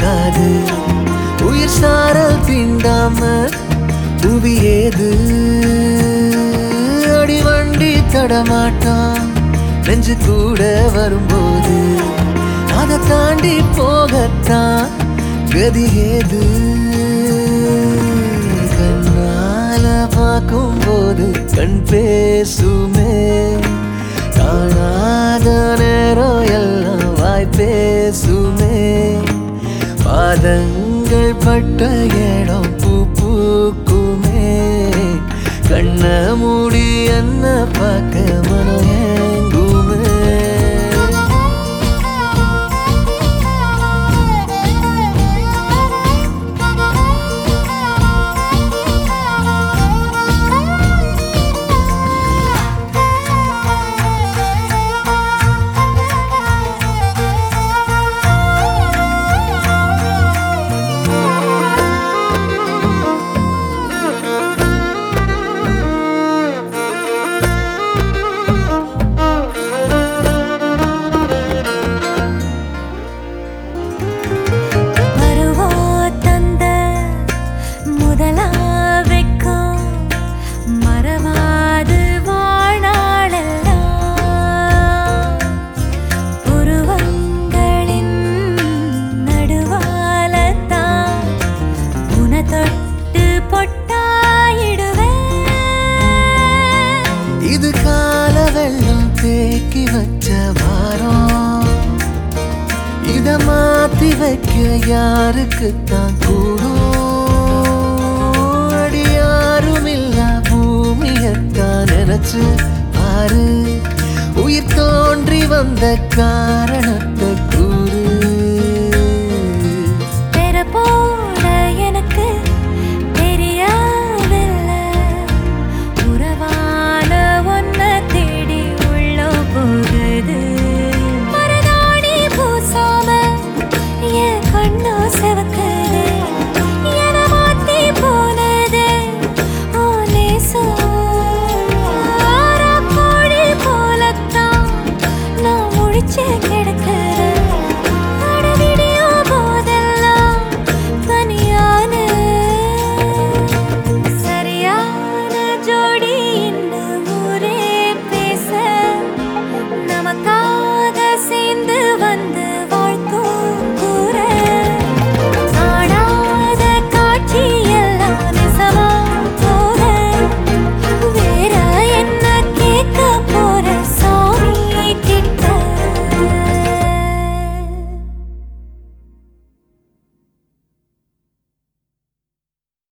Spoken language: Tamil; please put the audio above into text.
பார்க்காது உயிர் சாரல் தீண்டாம புவி ஏது அடி வண்டி தடமாட்டான் நெஞ்சு கூட வரும்போது அதை தாண்டி போகத்தான் கதி ஏது கண்ணால பார்க்கும்போது கண் பேசுமே காணாத நேரம் எல்லாம் வாய் பேசுமே பாதங்கள் பட்ட இடம் பூ பூக்குமே கண்ண மூடி என்ன பார்க்க மனம் ஏங்குமே பருவோ தந்த முதலா வெக்கம் மறவாது வாழ்நாளெல்லாம் புருவங்களின் நடுவாலத்தான் உன தொட்டு பொட்டாயிடுவேன் இது கால வெள்ளம் தேக்கி வச்ச வாரம் இத மாத்தி வைக்க யாருக்கு தான் கூடும் அடி யாரும் இல்ல பூமியத்தான் நினைச்சு பாரு உயிர் தோன்றி வந்த காரணத்தை